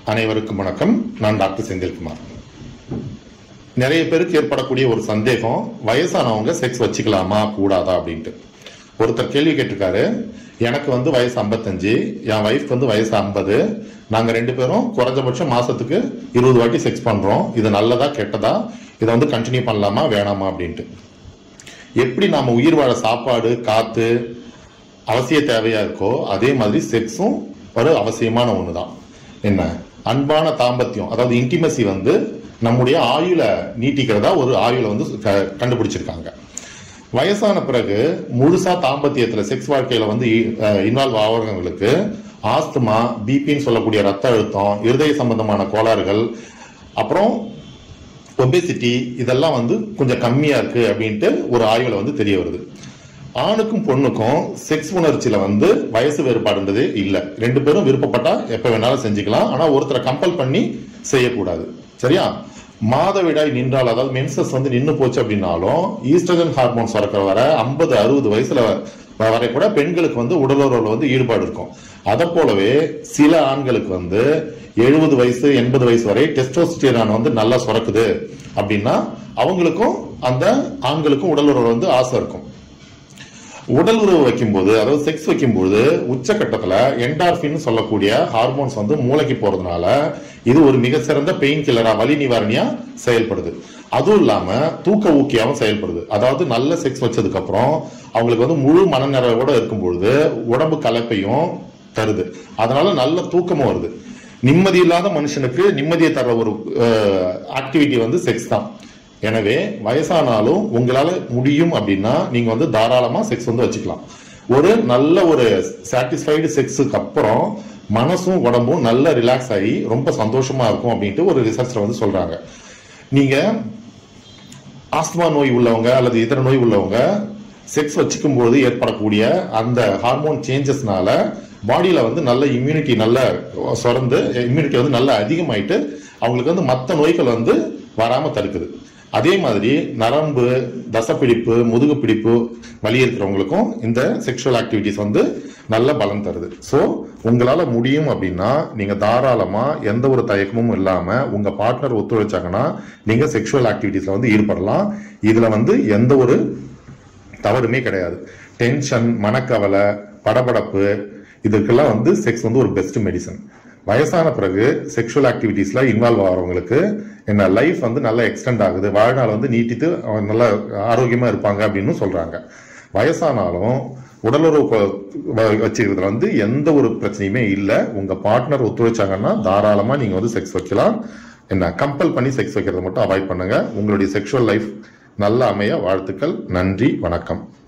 அனைவருக்கும் வணக்கம் நான் டாக்டர் செந்தில்குமார் நிறைய பேருக்கு ஏற்படக்கூடிய ஒரு சந்தேகம் வயசானவங்க செக்ஸ் வச்சுக்கலாமா கூடாதா அப்படின்ட்டு ஒருத்தர் கேள்வி கேட்டிருக்காரு எனக்கு வந்து வயசு 55 என் ஒய்ஃப் வந்து வயசு 50 நாங்க ரெண்டு பேரும் குறைஞ்சபட்சம் மாசத்துக்கு இருபது வாட்டி செக்ஸ் பண்றோம் இது நல்லதா கெட்டதா இதை வந்து கண்டினியூ பண்ணலாமா வேணாமா அப்படின்ட்டு எப்படி நாம உயிர் வாழ சாப்பாடு காத்து அவசிய தேவையா இருக்கோ அதே மாதிரி செக்ஸும் ஒரு அவசியமான ஒண்ணுதான் என்ன அன்பான தாம்பத்தியம் அதாவது இன்டிமசி வந்து நம்முடைய ஆயுளை நீட்டிக்கிறதா ஒரு ஆயுளை வந்து க- கண்டுபிடிச்சிருக்காங்க வயசான பிறகு முழுசா தாம்பத்தியத்துல செக்ஸ் வாழ்க்கையில வந்து இன்வால்வ் ஆகிறவங்களுக்கு ஆஸ்துமா பிபின்னு சொல்லக்கூடிய ரத்த அழுத்தம் இருதய சம்பந்தமான கோளாறுகள் அப்புறம் ஒபேசிட்டி இதெல்லாம் வந்து கொஞ்சம் கம்மியா இருக்கு அப்படின்ட்டு ஒரு ஆய்வுல வந்து தெரிய வருது ஆணுக்கும் பொண்ணுக்கும் செக்ஸ் உணர்ச்சியில வந்து வயசு வேறுபாடுன்றதே இல்ல ரெண்டு பேரும் விருப்பப்பட்டா எப்ப வேணாலும் செஞ்சுக்கலாம் ஆனா ஒருத்தரை கம்பல் பண்ணி செய்யக்கூடாது சரியா மாதவிடாய் நின்றால் அதாவது மென்சஸ் வந்து நின்னு போச்சு அப்படின்னாலும் ஈஸ்ட்ரஜன் ஹார்மோன் சுரக்கிற வர ஐம்பது அறுபது வயசுல வ- வரை கூட பெண்களுக்கு வந்து உடலுறவுல வந்து ஈடுபாடு இருக்கும் அதை போலவே சில ஆண்களுக்கு வந்து எழுபது வயசு எண்பது வயசு வரை டெஸ்டோஸ்டிரான் வந்து நல்லா சுரக்குது அப்படின்னா அவங்களுக்கும் அந்த ஆண்களுக்கும் உடலுறவு வந்து ஆசை இருக்கும் உடல் உறவு வைக்கும்போது அதாவது செக்ஸ் வைக்கும்போது உச்சக்கட்டத்துல என்டார்பின் சொல்லக்கூடிய ஹார்மோன்ஸ் வந்து மூளைக்கு போறதுனால இது ஒரு மிக சிறந்த பெயின் கில்லரா வலி நிவாரணியா செயல்படுது அதுவும் இல்லாம தூக்க ஊக்கியாவும் செயல்படுது அதாவது நல்ல செக்ஸ் வச்சதுக்கு அப்புறம் அவங்களுக்கு வந்து முழு மனநிறைவோட இருக்கும்பொழுது உடம்பு கலப்பையும் தருது அதனால நல்ல தூக்கமும் வருது நிம்மதி இல்லாத மனுஷனுக்கு நிம்மதியை தர ஒரு ஆக்டிவிட்டி வந்து செக்ஸ் தான் எனவே வயசானாலும் உங்களால முடியும் அப்படின்னா நீங்க வந்து தாராளமா செக்ஸ் வந்து வச்சுக்கலாம் ஒரு நல்ல ஒரு சாட்டிஸ்ஃபைடு செக்ஸுக்கு அப்புறம் மனசும் உடம்பும் நல்ல ரிலாக்ஸ் ஆகி ரொம்ப சந்தோஷமா இருக்கும் அப்படின்ட்டு ஒரு ரிசர்ச்ல வந்து சொல்றாங்க நீங்க ஆஸ்துமா நோய் உள்ளவங்க அல்லது இதர நோய் உள்ளவங்க செக்ஸ் வச்சுக்கும் போது ஏற்படக்கூடிய அந்த ஹார்மோன் சேஞ்சஸ்னால பாடியில வந்து நல்ல இம்யூனிட்டி நல்ல சுரந்து இம்யூனிட்டி வந்து நல்ல அதிகமாயிட்டு அவங்களுக்கு வந்து மற்ற நோய்கள் வந்து வராம தடுக்குது அதே மாதிரி நரம்பு தசப்பிடிப்பு முதுகு பிடிப்பு வலி இருக்கிறவங்களுக்கும் இந்த செக்ஷுவல் ஆக்டிவிட்டிஸ் வந்து நல்ல பலன் தருது ஸோ உங்களால முடியும் அப்படின்னா நீங்க தாராளமா எந்த ஒரு தயக்கமும் இல்லாம உங்க பார்ட்னர் ஒத்துழைச்சாங்கன்னா நீங்க செக்ஷுவல் ஆக்டிவிட்டிஸ்ல வந்து ஈடுபடலாம் இதுல வந்து எந்த ஒரு தவறுமே கிடையாது டென்ஷன் மனக்கவலை படபடப்பு இதுக்கெல்லாம் வந்து செக்ஸ் வந்து ஒரு பெஸ்ட் மெடிசன் வயசான பிறகு செக்ஷுவல் ஆக்டிவிட்டீஸ்ல இன்வால்வ் ஆகிறவங்களுக்கு என்ன லைஃப் வந்து நல்லா எக்ஸ்டெண்ட் ஆகுது வாழ்நாள் வந்து நீட்டித்து அவங்க நல்லா ஆரோக்கியமா இருப்பாங்க அப்படின்னு சொல்றாங்க வயசானாலும் உடலுறவு கொ- வ- வச்சுக்கிறதுல வந்து எந்த ஒரு பிரச்சனையுமே இல்லை உங்க பார்ட்னர் ஒத்துழைச்சாங்கன்னா தாராளமா நீங்க வந்து செக்ஸ் வைக்கலாம் என்ன கம்பல் பண்ணி செக்ஸ் வைக்கிறத மட்டும் அவாய்ட் பண்ணுங்க உங்களுடைய செக்ஷுவல் லைஃப் நல்ல அமைய வாழ்த்துக்கள் நன்றி வணக்கம்